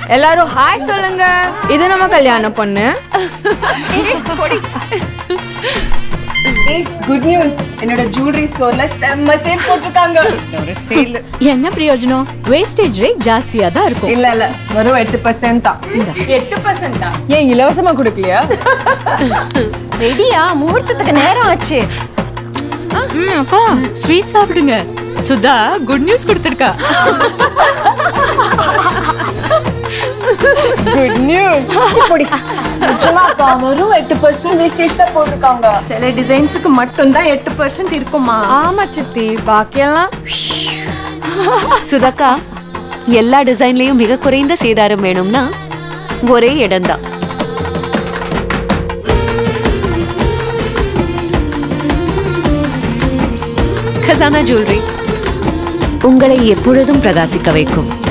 எல்லாரும் ஹாய் சொல்லுங்க இது நம்ம கல்யாண பொண்ணு குட் நியூஸ் என்னோட ஜுவல்லரி ஸ்டோர்ல செம்ம சேல் போட்டிருக்காங்க ஒரு சேல் என்ன பிரயோஜனம் வேஸ்டேஜ் ரேட் ஜாஸ்தியா தான் இருக்கும் இல்ல இல்ல வெறும் எட்டு பர்சன்ட் தான் எட்டு பர்சன்டா ஏன் இலவசமா கொடுக்கலையா ரெடியா முகூர்த்தத்துக்கு நேரம் ஆச்சு ம், அக்கா ஸ்வீட் சாப்பிடுங்க சுதா குட் நியூஸ் கொடுத்துருக்கா குட் நியூஸ் நிஜமாப்பா வெறும் எட்டு பர்சன்ட் வேஸ்டேஜ் தான் போட்டிருக்காங்க சில டிசைன்ஸுக்கு மட்டும்தான் எட்டு பர்சன்ட் இருக்குமா ஆமா சித்தி பாக்கியெல்லாம் சுதக்கா எல்லா டிசைன்லயும் மிக குறைந்த சேதாரம் வேணும்னா ஒரே இடம்தான் கசானா ஜுவல்லரி உங்களை எப்பொழுதும் பிரகாசிக்க வைக்கும்